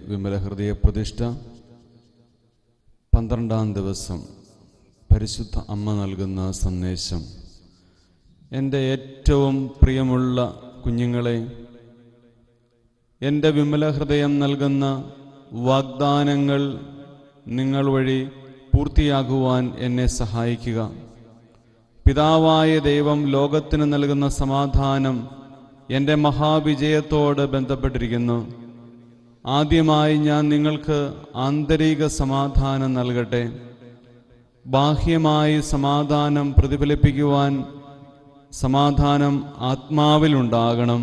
വിമല ഹൃദയ പ്രതിഷ്ഠ പന്ത്രണ്ടാം ദിവസം പരിശുദ്ധ അമ്മ നൽകുന്ന സന്ദേശം എൻ്റെ ഏറ്റവും പ്രിയമുള്ള കുഞ്ഞുങ്ങളെ എൻ്റെ വിമല ഹൃദയം നൽകുന്ന വാഗ്ദാനങ്ങൾ നിങ്ങൾ വഴി പൂർത്തിയാകുവാൻ എന്നെ സഹായിക്കുക പിതാവായ ദൈവം ലോകത്തിന് നൽകുന്ന സമാധാനം എൻ്റെ മഹാവിജയത്തോട് ബന്ധപ്പെട്ടിരിക്കുന്നു ആദ്യമായി ഞാൻ നിങ്ങൾക്ക് ആന്തരിക സമാധാനം നൽകട്ടെ ബാഹ്യമായി സമാധാനം പ്രതിഫലിപ്പിക്കുവാൻ സമാധാനം ആത്മാവിലുണ്ടാകണം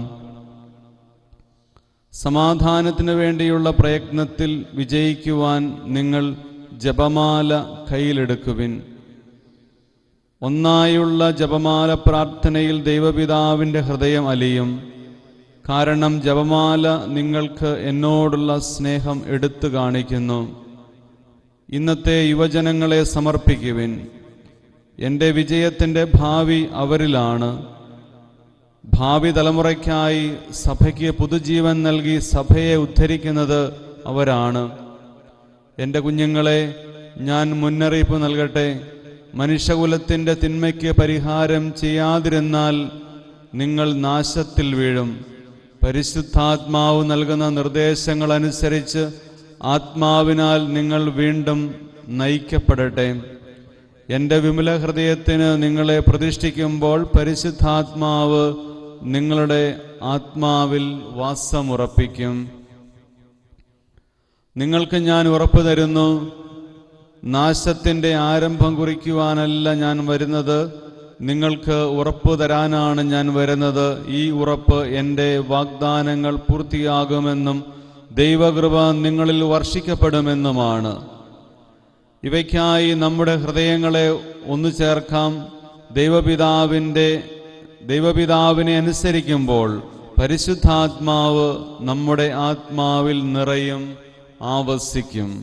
സമാധാനത്തിന് വേണ്ടിയുള്ള പ്രയത്നത്തിൽ വിജയിക്കുവാൻ നിങ്ങൾ ജപമാല കയ്യിലെടുക്കുവിൻ ഒന്നായുള്ള ജപമാല പ്രാർത്ഥനയിൽ ദൈവപിതാവിൻ്റെ ഹൃദയം അലിയും കാരണം ജപമാല നിങ്ങൾക്ക് എന്നോടുള്ള സ്നേഹം എടുത്തു കാണിക്കുന്നു ഇന്നത്തെ യുവജനങ്ങളെ സമർപ്പിക്കുവിൻ എൻ്റെ വിജയത്തിൻ്റെ ഭാവി അവരിലാണ് ഭാവി തലമുറയ്ക്കായി സഭയ്ക്ക് പുതുജീവൻ നൽകി സഭയെ ഉദ്ധരിക്കുന്നത് അവരാണ് എൻ്റെ കുഞ്ഞുങ്ങളെ ഞാൻ മുന്നറിയിപ്പ് നൽകട്ടെ മനുഷ്യകുലത്തിൻ്റെ തിന്മയ്ക്ക് പരിഹാരം ചെയ്യാതിരുന്നാൽ നിങ്ങൾ നാശത്തിൽ വീഴും പരിശുദ്ധാത്മാവ് നൽകുന്ന നിർദ്ദേശങ്ങൾ അനുസരിച്ച് ആത്മാവിനാൽ നിങ്ങൾ വീണ്ടും നയിക്കപ്പെടട്ടെ എൻ്റെ വിമല ഹൃദയത്തിന് നിങ്ങളെ പ്രതിഷ്ഠിക്കുമ്പോൾ പരിശുദ്ധാത്മാവ് നിങ്ങളുടെ ആത്മാവിൽ വാസമുറപ്പിക്കും നിങ്ങൾക്ക് ഞാൻ ഉറപ്പു തരുന്നു നാശത്തിൻ്റെ ആരംഭം കുറിക്കുവാനല്ല ഞാൻ വരുന്നത് നിങ്ങൾക്ക് ഉറപ്പ് തരാനാണ് ഞാൻ വരുന്നത് ഈ ഉറപ്പ് എൻ്റെ വാഗ്ദാനങ്ങൾ പൂർത്തിയാകുമെന്നും ദൈവകൃപ നിങ്ങളിൽ വർഷിക്കപ്പെടുമെന്നുമാണ് ഇവയ്ക്കായി നമ്മുടെ ഹൃദയങ്ങളെ ഒന്നു ചേർക്കാം ദൈവപിതാവിൻ്റെ ദൈവപിതാവിനെ അനുസരിക്കുമ്പോൾ പരിശുദ്ധാത്മാവ് നമ്മുടെ ആത്മാവിൽ നിറയും ആവസിക്കും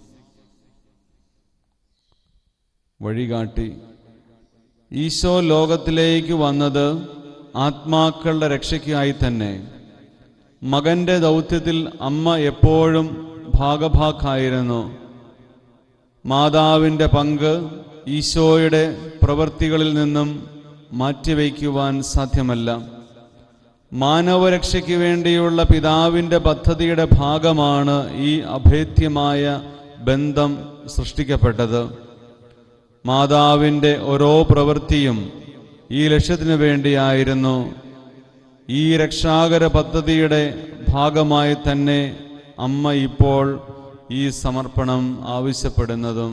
വഴികാട്ടി ഈശോ ലോകത്തിലേക്ക് വന്നത് ആത്മാക്കളുടെ രക്ഷയ്ക്കായി തന്നെ മകന്റെ ദൗത്യത്തിൽ അമ്മ എപ്പോഴും ഭാഗഭാക്കായിരുന്നു മാതാവിൻ്റെ പങ്ക് ഈശോയുടെ പ്രവൃത്തികളിൽ നിന്നും മാറ്റിവെക്കുവാൻ സാധ്യമല്ല മാനവരക്ഷയ്ക്ക് വേണ്ടിയുള്ള പിതാവിൻ്റെ പദ്ധതിയുടെ ഭാഗമാണ് ഈ അഭേദ്യമായ ബന്ധം സൃഷ്ടിക്കപ്പെട്ടത് മാതാവിൻ്റെ ഓരോ പ്രവൃത്തിയും ഈ ലക്ഷ്യത്തിനു വേണ്ടിയായിരുന്നു ഈ രക്ഷാകര പദ്ധതിയുടെ ഭാഗമായി തന്നെ അമ്മ ഇപ്പോൾ ഈ സമർപ്പണം ആവശ്യപ്പെടുന്നതും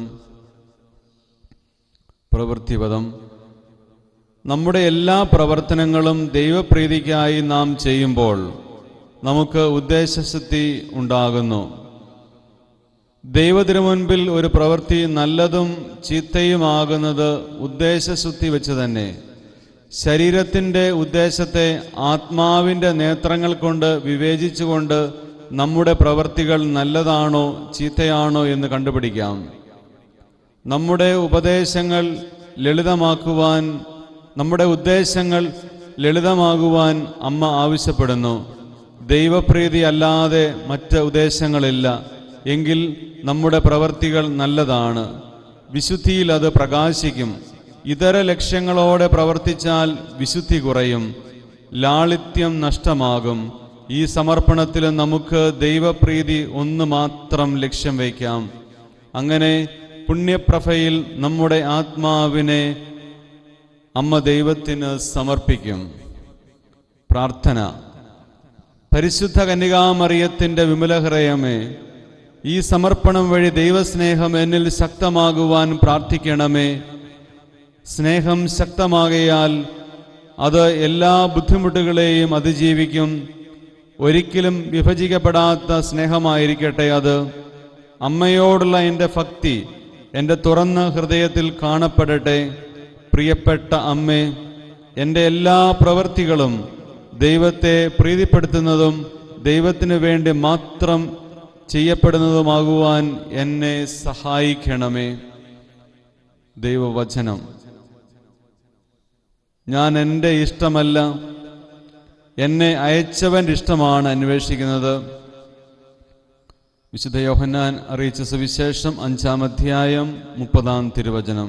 പ്രവൃത്തിപദം നമ്മുടെ എല്ലാ പ്രവർത്തനങ്ങളും ദൈവപ്രീതിക്കായി നാം ചെയ്യുമ്പോൾ നമുക്ക് ഉദ്ദേശശക്തി ഉണ്ടാകുന്നു ദൈവത്തിനു മുൻപിൽ ഒരു പ്രവൃത്തി നല്ലതും ചീത്തയുമാകുന്നത് ഉദ്ദേശശുദ്ധി വെച്ച് തന്നെ ശരീരത്തിൻ്റെ ഉദ്ദേശത്തെ ആത്മാവിൻ്റെ നേത്രങ്ങൾ കൊണ്ട് വിവേചിച്ചുകൊണ്ട് നമ്മുടെ പ്രവൃത്തികൾ നല്ലതാണോ ചീത്തയാണോ എന്ന് കണ്ടുപിടിക്കാം നമ്മുടെ ഉപദേശങ്ങൾ ലളിതമാക്കുവാൻ നമ്മുടെ ഉദ്ദേശങ്ങൾ ലളിതമാകുവാൻ അമ്മ ആവശ്യപ്പെടുന്നു ദൈവപ്രീതി അല്ലാതെ മറ്റ് ഉദ്ദേശങ്ങളില്ല എങ്കിൽ നമ്മുടെ പ്രവൃത്തികൾ നല്ലതാണ് വിശുദ്ധിയിൽ അത് പ്രകാശിക്കും ഇതര ലക്ഷ്യങ്ങളോടെ പ്രവർത്തിച്ചാൽ വിശുദ്ധി കുറയും ലാളിത്യം നഷ്ടമാകും ഈ സമർപ്പണത്തിൽ നമുക്ക് ദൈവപ്രീതി ഒന്ന് മാത്രം ലക്ഷ്യം വയ്ക്കാം അങ്ങനെ പുണ്യപ്രഭയിൽ നമ്മുടെ ആത്മാവിനെ അമ്മ ദൈവത്തിന് സമർപ്പിക്കും പ്രാർത്ഥന പരിശുദ്ധ കന്യകാമറിയത്തിൻ്റെ വിമലഹൃദയമേ ഈ സമർപ്പണം വഴി ദൈവസ്നേഹം എന്നിൽ ശക്തമാകുവാൻ പ്രാർത്ഥിക്കണമേ സ്നേഹം ശക്തമാകയാൽ അത് എല്ലാ ബുദ്ധിമുട്ടുകളെയും അതിജീവിക്കും ഒരിക്കലും വിഭജിക്കപ്പെടാത്ത സ്നേഹമായിരിക്കട്ടെ അത് അമ്മയോടുള്ള എൻ്റെ ഭക്തി എൻ്റെ തുറന്ന ഹൃദയത്തിൽ കാണപ്പെടട്ടെ പ്രിയപ്പെട്ട അമ്മേ എൻ്റെ എല്ലാ പ്രവൃത്തികളും ദൈവത്തെ പ്രീതിപ്പെടുത്തുന്നതും ദൈവത്തിനു വേണ്ടി മാത്രം ചെയ്യപ്പെടുന്നതുമാകുവാൻ എന്നെ സഹായിക്കണമേ ദൈവവചനം ഞാൻ എൻ്റെ ഇഷ്ടമല്ല എന്നെ അയച്ചവൻ്റെ ഇഷ്ടമാണ് അന്വേഷിക്കുന്നത് വിശുദ്ധ യോഹന്നാൻ അറിയിച്ച സുവിശേഷം അഞ്ചാം അധ്യായം മുപ്പതാം തിരുവചനം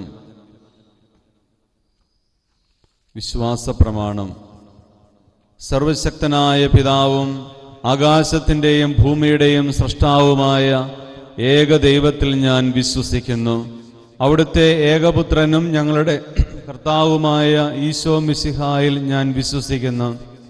വിശ്വാസ പ്രമാണം സർവശക്തനായ പിതാവും ആകാശത്തിൻ്റെയും ഭൂമിയുടെയും സൃഷ്ടാവുമായ ഏക ദൈവത്തിൽ ഞാൻ വിശ്വസിക്കുന്നു അവിടുത്തെ ഏകപുത്രനും ഞങ്ങളുടെ കർത്താവുമായ ഈശോ മിശിഹായിൽ ഞാൻ വിശ്വസിക്കുന്നു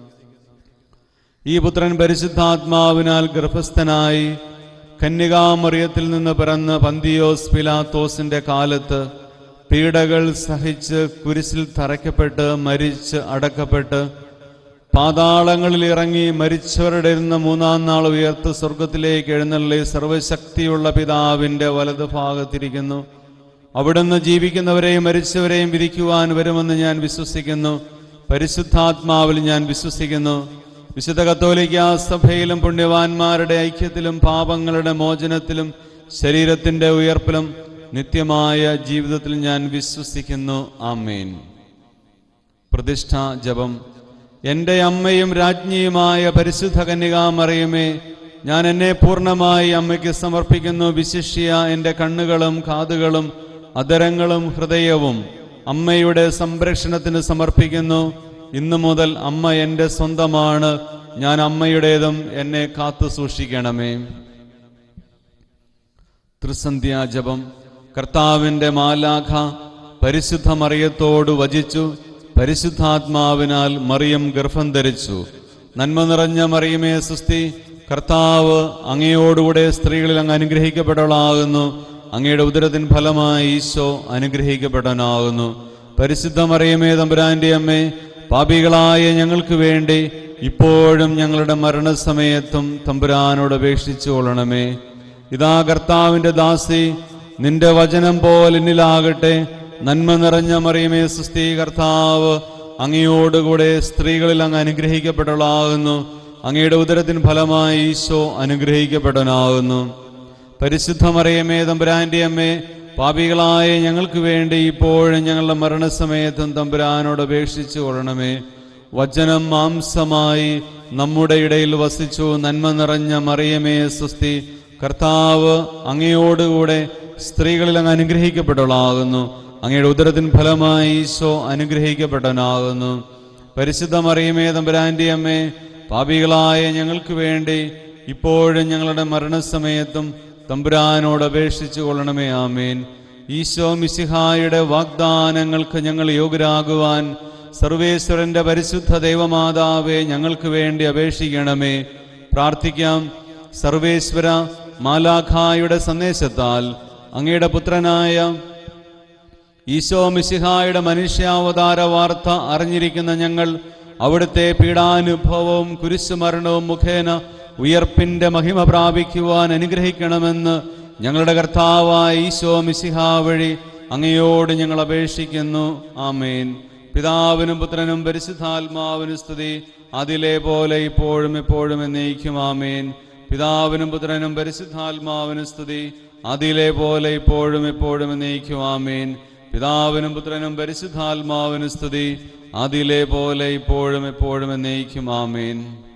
ഈ പുത്രൻ പരിശുദ്ധാത്മാവിനാൽ ഗർഭസ്ഥനായി കന്യകാമറിയത്തിൽ നിന്ന് പിറന്ന് പന്തിയോസ് പിലാത്തോസിന്റെ കാലത്ത് പീഡകൾ സഹിച്ച് കുരിശിൽ തറയ്ക്കപ്പെട്ട് മരിച്ച് അടക്കപ്പെട്ട് പാതാളങ്ങളിൽ ഇറങ്ങി മരിച്ചവരുടെ ഇരുന്ന് മൂന്നാം നാൾ ഉയർത്ത് സ്വർഗത്തിലേക്ക് എഴുന്നള്ളി സർവശക്തിയുള്ള പിതാവിന്റെ വലത് ഭാഗത്തിരിക്കുന്നു അവിടുന്ന് ജീവിക്കുന്നവരെയും മരിച്ചവരെയും വിധിക്കുവാൻ വരുമെന്ന് ഞാൻ വിശ്വസിക്കുന്നു പരിശുദ്ധാത്മാവിൽ ഞാൻ വിശ്വസിക്കുന്നു വിശുദ്ധ കത്തോലിക്ക സഭയിലും പുണ്യവാന്മാരുടെ ഐക്യത്തിലും പാപങ്ങളുടെ മോചനത്തിലും ശരീരത്തിന്റെ ഉയർപ്പിലും നിത്യമായ ജീവിതത്തിൽ ഞാൻ വിശ്വസിക്കുന്നു ആമേൻ പ്രതിഷ്ഠാ ജപം എൻ്റെ അമ്മയും രാജ്ഞിയുമായ പരിശുദ്ധ കന്യകാമറിയുമേ ഞാൻ എന്നെ പൂർണ്ണമായി അമ്മയ്ക്ക് സമർപ്പിക്കുന്നു വിശിഷ്യ എൻ്റെ കണ്ണുകളും കാതുകളും അധരങ്ങളും ഹൃദയവും അമ്മയുടെ സംരക്ഷണത്തിന് സമർപ്പിക്കുന്നു ഇന്നു മുതൽ അമ്മ എൻ്റെ സ്വന്തമാണ് ഞാൻ അമ്മയുടേതും എന്നെ കാത്തു സൂക്ഷിക്കണമേ ത്രിസന്ധ്യാജപം കർത്താവിൻ്റെ മാലാഖ പരിശുദ്ധ മറിയത്തോട് വചിച്ചു പരിശുദ്ധാത്മാവിനാൽ മറിയം ഗർഭം ധരിച്ചു നന്മ നിറഞ്ഞ മറിയമേ സുസ്തി കർത്താവ് അങ്ങയോടുകൂടെ സ്ത്രീകളിൽ അങ്ങ് അനുഗ്രഹിക്കപ്പെട്ടവളാകുന്നു അങ്ങയുടെ ഉദരത്തിൻ ഫലമായി ഈശോ അനുഗ്രഹിക്കപ്പെട്ടവനാകുന്നു പരിശുദ്ധ മറിയമേ തമ്പുരാന്റെ അമ്മേ പാപികളായ ഞങ്ങൾക്ക് വേണ്ടി ഇപ്പോഴും ഞങ്ങളുടെ മരണസമയത്തും തമ്പുരാനോട് അപേക്ഷിച്ചു കൊള്ളണമേ ഇതാ കർത്താവിന്റെ ദാസി നിന്റെ വചനം പോലെ എന്നിലാകട്ടെ നന്മ നിറഞ്ഞ മറിയമേ സുസ്ഥി കർത്താവ് അങ്ങയോടുകൂടെ സ്ത്രീകളിൽ അങ്ങ് അനുഗ്രഹിക്കപ്പെട്ടവളാകുന്നു അങ്ങയുടെ ഉദരത്തിന് ഫലമായി ഈശോ അനുഗ്രഹിക്കപ്പെട്ടവനാകുന്നു പരിശുദ്ധ മറിയമേ തമ്പുരാന്റെ അമ്മേ പാപികളായ ഞങ്ങൾക്ക് വേണ്ടി ഇപ്പോഴും ഞങ്ങളുടെ മരണസമയത്തും തമ്പുരാനോട് അപേക്ഷിച്ചു കൊള്ളണമേ വചനം മാംസമായി നമ്മുടെ ഇടയിൽ വസിച്ചു നന്മ നിറഞ്ഞ മറിയമേ സുസ്തി കർത്താവ് അങ്ങയോടുകൂടെ സ്ത്രീകളിൽ അങ്ങ് അനുഗ്രഹിക്കപ്പെട്ടവളാകുന്നു അങ്ങയുടെ ഉദരത്തിൻ ഫലമായി ഈശോ അനുഗ്രഹിക്കപ്പെട്ടവനാകുന്നു പരിശുദ്ധ മറിയമേ തമ്പുരാന്റെ അമ്മേ പാപികളായ ഞങ്ങൾക്ക് വേണ്ടി ഇപ്പോഴും ഞങ്ങളുടെ മരണസമയത്തും തമ്പുരാനോട് അപേക്ഷിച്ചു കൊള്ളണമേ ആമേൻ ഈശോ മിശിഹായുടെ വാഗ്ദാനങ്ങൾക്ക് ഞങ്ങൾ യോഗ്യരാകുവാൻ സർവേശ്വരന്റെ പരിശുദ്ധ ദൈവമാതാവെ ഞങ്ങൾക്ക് വേണ്ടി അപേക്ഷിക്കണമേ പ്രാർത്ഥിക്കാം സർവേശ്വര മാലാഖായുടെ സന്ദേശത്താൽ അങ്ങയുടെ പുത്രനായ ഈശോ മിശിഹായുടെ മനുഷ്യാവതാര വാർത്ത അറിഞ്ഞിരിക്കുന്ന ഞങ്ങൾ അവിടുത്തെ പീഡാനുഭവവും കുരിശുമരണവും മുഖേന ഉയർപ്പിന്റെ മഹിമ പ്രാപിക്കുവാൻ അനുഗ്രഹിക്കണമെന്ന് ഞങ്ങളുടെ കർത്താവായ ഈശോ മിശിഹ വഴി അങ്ങയോട് ഞങ്ങൾ അപേക്ഷിക്കുന്നു ആമേൻ പിതാവിനും പുത്രനും പരിശുദ്ധാത്മാവിനും സ്തുതി അതിലെ പോലെ ഇപ്പോഴും എപ്പോഴും എന്നേക്കും ആമേൻ പിതാവിനും പുത്രനും പരിശുദ്ധാത്മാവിനും സ്തുതി അതിലെ പോലെ ഇപ്പോഴും എപ്പോഴും എന്നേക്കും ആമേൻ പിതാവിനും പുത്രനും പരിശുദ്ധാത്മാവിനും സ്തുതി അതിലെ പോലെ ഇപ്പോഴും എപ്പോഴും എന്നേക്കും ആമേൻ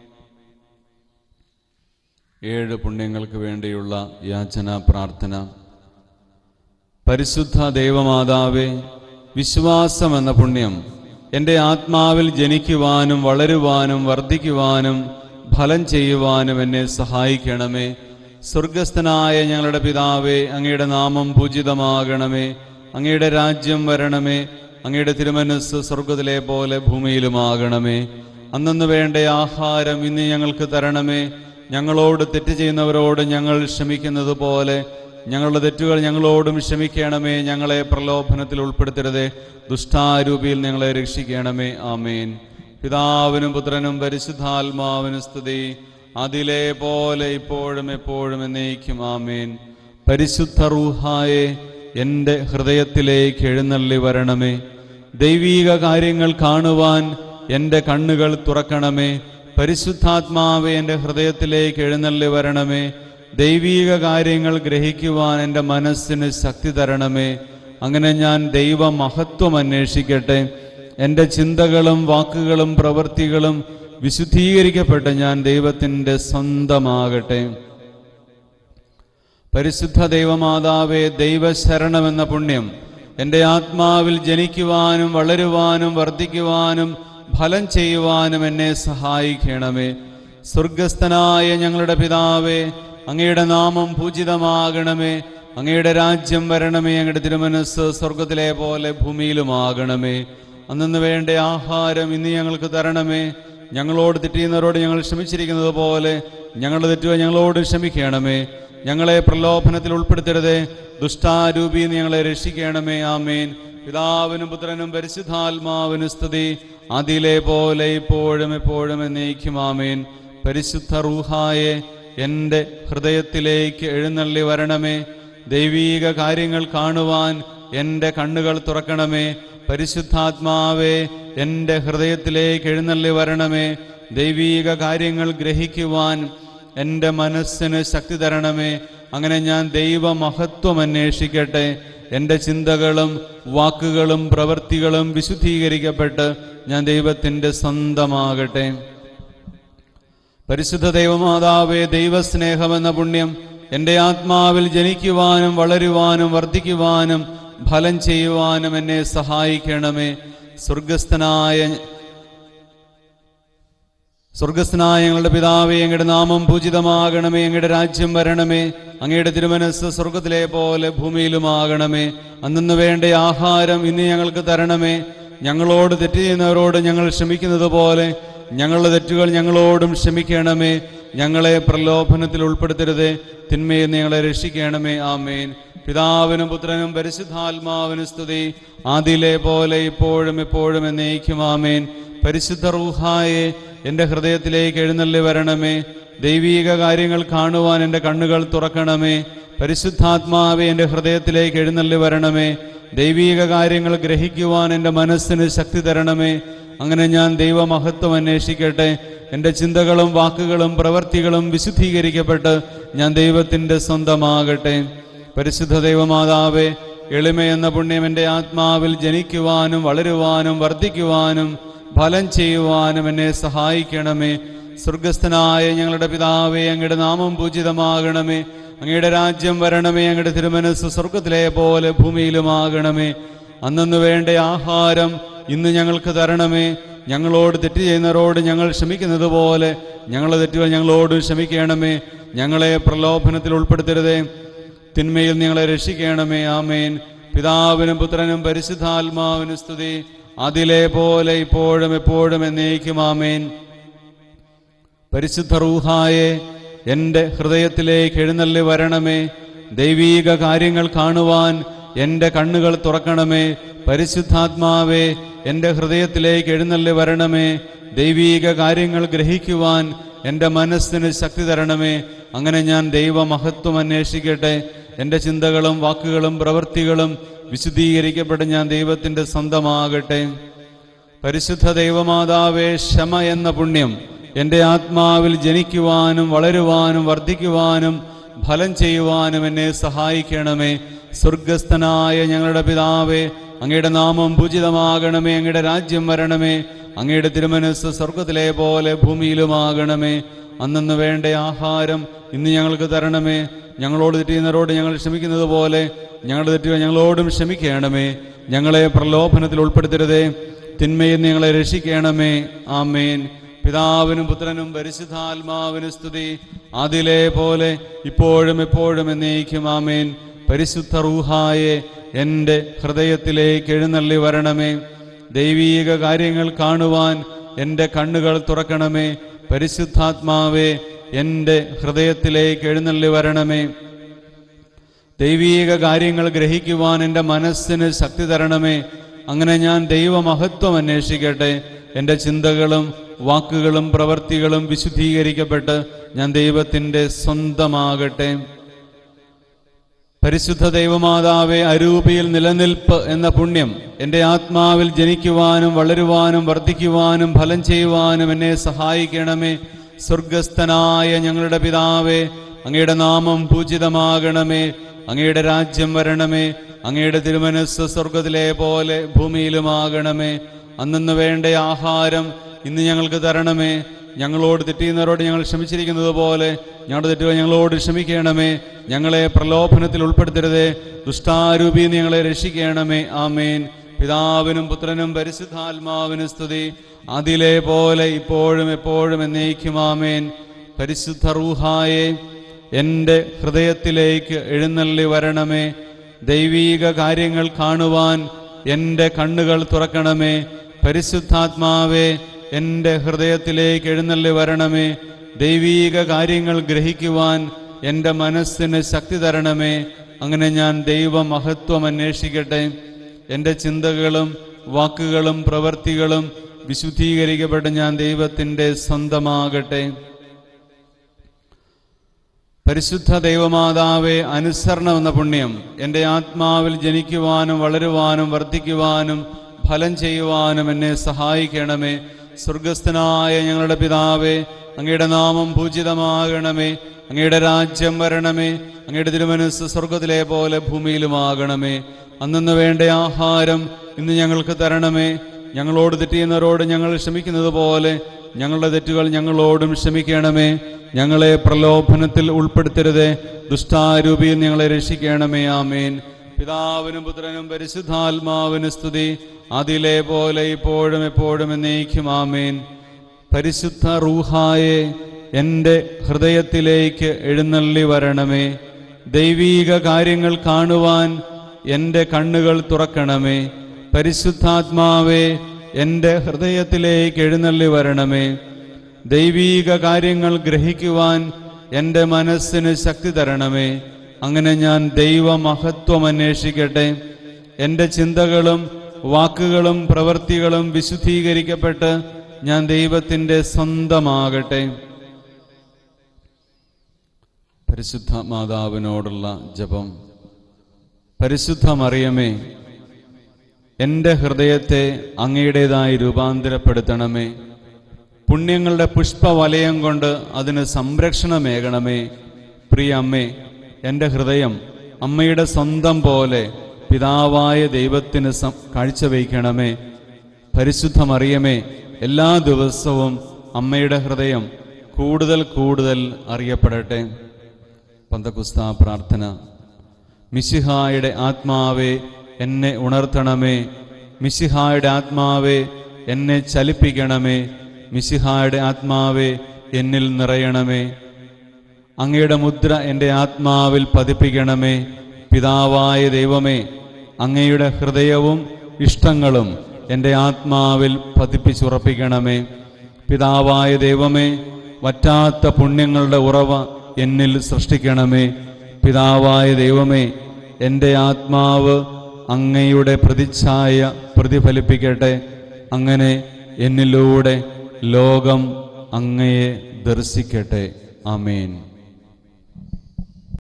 ഏഴ് പുണ്യങ്ങൾക്ക് വേണ്ടിയുള്ള യാചന പ്രാർത്ഥന പരിശുദ്ധ ദൈവമാതാവേ വിശ്വാസം എന്ന പുണ്യം എൻ്റെ ആത്മാവിൽ ജനിക്കുവാനും വളരുവാനും വർദ്ധിക്കുവാനും ഫലം ചെയ്യുവാനും എന്നെ സഹായിക്കണമേ സ്വർഗസ്ഥനായ ഞങ്ങളുടെ പിതാവേ അങ്ങയുടെ നാമം പൂജിതമാകണമേ അങ്ങയുടെ രാജ്യം വരണമേ അങ്ങയുടെ തിരുമനസ് സ്വർഗത്തിലെ പോലെ ഭൂമിയിലുമാകണമേ അന്നു വേണ്ട ആഹാരം ഇന്ന് ഞങ്ങൾക്ക് തരണമേ ഞങ്ങളോട് തെറ്റ് ചെയ്യുന്നവരോട് ഞങ്ങൾ ക്ഷമിക്കുന്നത് പോലെ ഞങ്ങളുടെ തെറ്റുകൾ ഞങ്ങളോടും ക്ഷമിക്കണമേ ഞങ്ങളെ പ്രലോഭനത്തിൽ ഉൾപ്പെടുത്തരുതേ ദുഷ്ടാരൂപിയിൽ ഞങ്ങളെ രക്ഷിക്കണമേ ആമേൻ പിതാവിനും പുത്രനും പരിശുദ്ധാത്മാവിനും സ്തുതി അതിലെ പോലെ ഇപ്പോഴും എപ്പോഴും എന്നേക്കും ആമേൻ പരിശുദ്ധ റൂഹായെ എൻ്റെ ഹൃദയത്തിലേക്ക് എഴുന്നള്ളി വരണമേ ദൈവീക കാര്യങ്ങൾ കാണുവാൻ എൻ്റെ കണ്ണുകൾ തുറക്കണമേ പരിശുദ്ധാത്മാവെ എൻ്റെ ഹൃദയത്തിലേക്ക് എഴുന്നള്ളി വരണമേ ദൈവീക കാര്യങ്ങൾ ഗ്രഹിക്കുവാൻ എൻ്റെ മനസ്സിന് ശക്തി തരണമേ അങ്ങനെ ഞാൻ ദൈവ മഹത്വം അന്വേഷിക്കട്ടെ എൻ്റെ ചിന്തകളും വാക്കുകളും പ്രവൃത്തികളും വിശുദ്ധീകരിക്കപ്പെട്ട് ഞാൻ ദൈവത്തിൻ്റെ സ്വന്തമാകട്ടെ പരിശുദ്ധ ദൈവമാതാവേ ദൈവശരണമെന്ന പുണ്യം എൻ്റെ ആത്മാവിൽ ജനിക്കുവാനും വളരുവാനും വർദ്ധിക്കുവാനും ഫലം ചെയ്യുവാനും എന്നെ സഹായിക്കണമേ സ്വർഗസ്ഥനായ ഞങ്ങളുടെ പിതാവേ അങ്ങയുടെ നാമം പൂജിതമാകണമേ അങ്ങയുടെ രാജ്യം വരണമേ അങ്ങയുടെ തിരുമനസ് സ്വർഗത്തിലെ പോലെ ഭൂമിയിലുമാകണമേ അന്നു വേണ്ട ആഹാരം ഇന്ന് ഞങ്ങൾക്ക് തരണമേ ഞങ്ങളോട് തെറ്റിയുന്നവരോട് ഞങ്ങൾ ക്ഷമിച്ചിരിക്കുന്നത് പോലെ ഞങ്ങളുടെ തെറ്റുക ഞങ്ങളോട് ക്ഷമിക്കണമേ ഞങ്ങളെ പ്രലോഭനത്തിൽ ഉൾപ്പെടുത്തരുതേ ദുഷ്ടാരൂപി ഞങ്ങളെ രക്ഷിക്കണമേ ആമേൻ പിതാവിനും പുത്രനും പരിശുദ്ധാത്മാവിനും സ്തുതി അതിലെ പോലെ ഇപ്പോഴും എപ്പോഴും എന്നേക്കും ആമേൻ പരിശുദ്ധ റൂഹായെ എൻ്റെ ഹൃദയത്തിലേക്ക് എഴുന്നള്ളി വരണമേ ദൈവീക കാര്യങ്ങൾ കാണുവാൻ എൻ്റെ കണ്ണുകൾ തുറക്കണമേ പരിശുദ്ധാത്മാവേ എൻ്റെ ഹൃദയത്തിലേക്ക് എഴുന്നള്ളി വരണമേ ദൈവീക കാര്യങ്ങൾ ഗ്രഹിക്കുവാൻ എൻ്റെ മനസ്സിന് ശക്തി തരണമേ അങ്ങനെ ഞാൻ ദൈവമഹത്വം അന്വേഷിക്കട്ടെ എൻ്റെ ചിന്തകളും വാക്കുകളും പ്രവൃത്തികളും വിശുദ്ധീകരിക്കപ്പെട്ട് ഞാൻ ദൈവത്തിൻ്റെ സ്വന്തമാകട്ടെ പരിശുദ്ധ ദൈവമാതാവേ ദൈവസ്നേഹമെന്ന പുണ്യം എൻ്റെ ആത്മാവിൽ ജനിക്കുവാനും വളരുവാനും വർദ്ധിക്കുവാനും ഫലം ചെയ്യുവാനും എന്നെ സഹായിക്കണമേ സ്വർഗസ്ഥനായ സ്വർഗസ്ഥനായ ഞങ്ങളുടെ പിതാവേ അങ്ങയുടെ നാമം പൂജിതമാകണമേ അങ്ങയുടെ രാജ്യം വരണമേ അങ്ങയുടെ തിരുമനസ് സ്വർഗത്തിലെ പോലെ ഭൂമിയിലുമാകണമേ അന്നു വേണ്ട ആഹാരം ഇന്ന് ഞങ്ങൾക്ക് തരണമേ ഞങ്ങളോട് തെറ്റ് ചെയ്യുന്നവരോട് ഞങ്ങൾ ക്ഷമിക്കുന്നത് പോലെ ഞങ്ങളുടെ തെറ്റുകൾ ഞങ്ങളോടും ക്ഷമിക്കണമേ ഞങ്ങളെ പ്രലോഭനത്തിൽ ഉൾപ്പെടുത്തരുതേ തിന്മയിൽ നിന്ന് ഞങ്ങളെ രക്ഷിക്കണമേ ആമേൻ പിതാവിനും പുത്രനും പരിശുദ്ധാത്മാവിനും സ്തുതി ആദിയിലെ പോലെ ഇപ്പോഴും എപ്പോഴും എന്നേക്കും ആമേൻ പരിശുദ്ധ റൂഹായെ എൻ്റെ ഹൃദയത്തിലേക്ക് എഴുന്നള്ളി വരണമേ ദൈവീക കാര്യങ്ങൾ കാണുവാൻ എൻ്റെ കണ്ണുകൾ തുറക്കണമേ പരിശുദ്ധാത്മാവെ എൻ്റെ ഹൃദയത്തിലേക്ക് എഴുന്നള്ളി വരണമേ ദൈവീക കാര്യങ്ങൾ ഗ്രഹിക്കുവാൻ എൻ്റെ മനസ്സിന് ശക്തി തരണമേ അങ്ങനെ ഞാൻ ദൈവമഹത്വം അന്വേഷിക്കട്ടെ എൻ്റെ ചിന്തകളും വാക്കുകളും പ്രവൃത്തികളും വിശുദ്ധീകരിക്കപ്പെട്ട് ഞാൻ ദൈവത്തിൻ്റെ സ്വന്തമാകട്ടെ പരിശുദ്ധ ദൈവമാതാവേ എളിമയെന്ന പുണ്യം എൻ്റെ ആത്മാവിൽ ജനിക്കുവാനും വളരുവാനും വർദ്ധിക്കുവാനും ഫലം ചെയ്യുവാനും എന്നെ സഹായിക്കണമേ സ്വർഗസ്ഥനായ ഞങ്ങളുടെ പിതാവേ അങ്ങയുടെ നാമം പൂജിതമാകണമേ അങ്ങയുടെ രാജ്യം വരണമേ അങ്ങയുടെ തിരുമനസ് സ്വർഗത്തിലെ പോലെ ഭൂമിയിലുമാകണമേ അന്നു വേണ്ട ആഹാരം ഇന്ന് ഞങ്ങൾക്ക് തരണമേ ഞങ്ങളോട് തെറ്റ് ചെയ്യുന്നവരോട് ഞങ്ങൾ ക്ഷമിക്കുന്നത് പോലെ ഞങ്ങളുടെ തെറ്റുകൾ ഞങ്ങളോട് ക്ഷമിക്കണമേ ഞങ്ങളെ പ്രലോഭനത്തിൽ ഉൾപ്പെടുത്തരുതേ തിന്മയിൽ ഞങ്ങളെ രക്ഷിക്കണമേ ആമേൻ പിതാവിനും പുത്രനും പരിശുദ്ധാത്മാവിനും സ്തുതി അതിലെ പോലെ ഇപ്പോഴും എപ്പോഴും എന്നേക്കും ആമേൻ പരിശുദ്ധ റൂഹായെ എൻ്റെ ഹൃദയത്തിലേക്ക് എഴുന്നള്ളി വരണമേ ദൈവീക കാര്യങ്ങൾ കാണുവാൻ എൻ്റെ കണ്ണുകൾ തുറക്കണമേ പരിശുദ്ധാത്മാവേ എൻ്റെ ഹൃദയത്തിലേക്ക് എഴുന്നള്ളി വരണമേ ദൈവീക കാര്യങ്ങൾ ഗ്രഹിക്കുവാൻ എൻ്റെ മനസ്സിന് ശക്തി തരണമേ അങ്ങനെ ഞാൻ ദൈവമഹത്വം അന്വേഷിക്കട്ടെ എൻ്റെ ചിന്തകളും വാക്കുകളും പ്രവൃത്തികളും വിശുദ്ധീകരിക്കപ്പെട്ട് ഞാൻ ദൈവത്തിൻ്റെ സ്വന്തമാകട്ടെ പരിശുദ്ധ ദൈവമാതാവേ ക്ഷമ എന്ന പുണ്യം എൻ്റെ ആത്മാവിൽ ജനിക്കുവാനും വളരുവാനും വർദ്ധിക്കുവാനും ഫലം ചെയ്യുവാനും എന്നെ സഹായിക്കണമേ സ്വർഗസ്ഥനായ ഞങ്ങളുടെ പിതാവേ അങ്ങയുടെ നാമം പൂജിതമാകണമേ അങ്ങയുടെ രാജ്യം വരണമേ അങ്ങയുടെ തിരുമനസ് സ്വർഗത്തിലെ പോലെ ഭൂമിയിലുമാകണമേ അന്നു വേണ്ട ആഹാരം ഇന്ന് ഞങ്ങൾക്ക് തരണമേ ഞങ്ങളോട് തെറ്റിയുന്നവരോട് ഞങ്ങൾ ക്ഷമിക്കുന്നത് പോലെ ഞങ്ങളുടെ തെറ്റുകൾ ഞങ്ങളോടും ക്ഷമിക്കണമേ ഞങ്ങളെ പ്രലോഭനത്തിൽ ഉൾപ്പെടുത്തരുതേ തിന്മയിൽ നിന്ന് ഞങ്ങളെ രക്ഷിക്കണമേ ആമേൻ പിതാവിനും പുത്രനും പരിശുദ്ധാത്മാവിനും സ്തുതി അതിലെ പോലെ ഇപ്പോഴും എപ്പോഴും എന്നേക്കും ആമേൻ പരിശുദ്ധ റൂഹായെ എൻ്റെ ഹൃദയത്തിലേക്ക് എഴുന്നള്ളി വരണമേ ദൈവീക കാര്യങ്ങൾ കാണുവാൻ എൻ്റെ കണ്ണുകൾ തുറക്കണമേ പരിശുദ്ധാത്മാവേ എൻ്റെ ഹൃദയത്തിലേക്ക് എഴുന്നള്ളി വരണമേ ദൈവീക കാര്യങ്ങൾ ഗ്രഹിക്കുവാൻ എൻ്റെ മനസ്സിന് ശക്തി തരണമേ അങ്ങനെ ഞാൻ ദൈവമഹത്വം അന്വേഷിക്കട്ടെ എൻ്റെ ചിന്തകളും വാക്കുകളും പ്രവൃത്തികളും വിശുദ്ധീകരിക്കപ്പെട്ട് ഞാൻ ദൈവത്തിൻ്റെ സ്വന്തമാകട്ടെ പരിശുദ്ധ ദൈവമാതാവെ അരൂപിയിൽ നിലനിൽപ്പ് എന്ന പുണ്യം എൻ്റെ ആത്മാവിൽ ജനിക്കുവാനും വളരുവാനും വർദ്ധിക്കുവാനും ഫലം ചെയ്യുവാനും എന്നെ സഹായിക്കണമേ സ്വർഗസ്ഥനായ ഞങ്ങളുടെ പിതാവേ അങ്ങയുടെ നാമം പൂജിതമാകണമേ അങ്ങയുടെ രാജ്യം വരണമേ അങ്ങയുടെ തിരുമനസ് സ്വർഗത്തിലെ പോലെ ഭൂമിയിലുമാകണമേ അന്നു വേണ്ട ആഹാരം ഇന്ന് ഞങ്ങൾക്ക് തരണമേ ഞങ്ങളോട് തെറ്റിയുന്നവരോട് ഞങ്ങൾ ക്ഷമിച്ചിരിക്കുന്നത് പോലെ ഞങ്ങളുടെ തെറ്റുകൾ ഞങ്ങളോട് ക്ഷമിക്കണമേ ഞങ്ങളെ പ്രലോഭനത്തിൽ ഉൾപ്പെടുത്തരുതേ ദുഷ്ടാരൂപി ഞങ്ങളെ രക്ഷിക്കണമേ ആമേൻ പിതാവിനും പുത്രനും പരിശുദ്ധാത്മാവിനും സ്തുതി അതിലെ പോലെ ഇപ്പോഴും എപ്പോഴും എന്നേക്കും ആമേൻ പരിശുദ്ധ റൂഹായെ എൻ്റെ ഹൃദയത്തിലേക്ക് എഴുന്നള്ളി വരണമേ ദൈവീക കാര്യങ്ങൾ കാണുവാൻ എൻ്റെ കണ്ണുകൾ തുറക്കണമേ പരിശുദ്ധാത്മാവെ എൻ്റെ ഹൃദയത്തിലേക്ക് എഴുന്നള്ളി വരണമേ ദൈവീക കാര്യങ്ങൾ ഗ്രഹിക്കുവാൻ എൻ്റെ മനസ്സിന് ശക്തി തരണമേ അങ്ങനെ ഞാൻ ദൈവമഹത്വം അന്വേഷിക്കട്ടെ എൻ്റെ ചിന്തകളും വാക്കുകളും പ്രവൃത്തികളും വിശുദ്ധീകരിക്കപ്പെട്ട് ഞാൻ ദൈവത്തിൻ്റെ സ്വന്തമാകട്ടെ പരിശുദ്ധ ദൈവമാതാവെ അനുസരണം എന്ന പുണ്യം എൻ്റെ ആത്മാവിൽ ജനിക്കുവാനും വളരുവാനും വർദ്ധിക്കുവാനും ഫലം ചെയ്യുവാനും എന്നെ സഹായിക്കണമേ സ്വർഗസ്ഥനായ ഞങ്ങളുടെ പിതാവേ അങ്ങയുടെ നാമം പൂജിതമാകണമേ അങ്ങയുടെ രാജ്യം വരണമേ അങ്ങയുടെ തിരുമനസ് സ്വർഗത്തിലെ പോലെ ഭൂമിയിലുമാകണമേ അന്നു വേണ്ട ആഹാരം ഇന്ന് ഞങ്ങൾക്ക് തരണമേ ഞങ്ങളോട് തെറ്റിയുന്നവരോട് ഞങ്ങൾ ക്ഷമിക്കുന്നത് പോലെ ഞങ്ങളുടെ തെറ്റുകൾ ഞങ്ങളോടും ക്ഷമിക്കണമേ ഞങ്ങളെ പ്രലോഭനത്തിൽ ഉൾപ്പെടുത്തരുതേ ദുഷ്ടാരൂപിയിൽ ഞങ്ങളെ രക്ഷിക്കണമേ ആമേൻ പിതാവിനും പുത്രനും പരിശുദ്ധാത്മാവിന് സ്തുതി അതിലെ പോലെ ഇപ്പോഴും എപ്പോഴും എന്നേക്കും ആമേൻ പരിശുദ്ധ റൂഹായെ എൻ്റെ ഹൃദയത്തിലേക്ക് എഴുന്നള്ളി വരണമേ ദൈവീക കാര്യങ്ങൾ കാണുവാൻ എൻ്റെ കണ്ണുകൾ തുറക്കണമേ പരിശുദ്ധാത്മാവെ എൻ്റെ ഹൃദയത്തിലേക്ക് എഴുന്നള്ളി വരണമേ ദൈവീക കാര്യങ്ങൾ ഗ്രഹിക്കുവാൻ എൻ്റെ മനസ്സിന് ശക്തി തരണമേ അങ്ങനെ ഞാൻ ദൈവമഹത്വം അന്വേഷിക്കട്ടെ എൻ്റെ ചിന്തകളും വാക്കുകളും പ്രവൃത്തികളും വിശുദ്ധീകരിക്കപ്പെട്ട് ഞാൻ ദൈവത്തിൻ്റെ സ്വന്തമാകട്ടെ പരിശുദ്ധ മാതാവിനോടുള്ള ജപം പരിശുദ്ധ മറിയമേ എൻ്റെ ഹൃദയത്തെ അങ്ങയുടേതായി രൂപാന്തരപ്പെടുത്തണമേ പുണ്യങ്ങളുടെ പുഷ്പവലയം കൊണ്ട് അതിന് സംരക്ഷണമേകണമേ പ്രിയ അമ്മേ എൻ്റെ ഹൃദയം അമ്മയുടെ സ്വന്തം പോലെ പിതാവായ ദൈവത്തിന് സം- കാഴ്ചവെക്കണമേ പരിശുദ്ധ മറിയമേ എല്ലാ ദിവസവും അമ്മയുടെ ഹൃദയം കൂടുതൽ കൂടുതൽ അറിയപ്പെടട്ടെ പന്തകുസ്ത പ്രാർത്ഥന മിശിഹായുടെ ആത്മാവെ എന്നെ ഉണർത്തണമേ മിശിഹായുടെ ആത്മാവെ എന്നെ ചലിപ്പിക്കണമേ മിശിഹായുടെ ആത്മാവെ എന്നിൽ നിറയണമേ അങ്ങയുടെ മുദ്ര എൻ്റെ ആത്മാവിൽ പതിപ്പിക്കണമേ പിതാവായ ദൈവമേ അങ്ങയുടെ ഹൃദയവും ഇഷ്ടങ്ങളും എൻ്റെ ആത്മാവിൽ പതിപ്പിച്ചുറപ്പിക്കണമേ പിതാവായ ദൈവമേ വറ്റാത്ത പുണ്യങ്ങളുടെ ഉറവ എന്നിൽ സൃഷ്ടിക്കണമേ പിതാവായ ദൈവമേ എൻ്റെ ആത്മാവ് അങ്ങയുടെ പ്രതിച്ഛായ പ്രതിഫലിപ്പിക്കട്ടെ അങ്ങനെ എന്നിലൂടെ ലോകം അങ്ങയെ ദർശിക്കട്ടെ ആമേൻ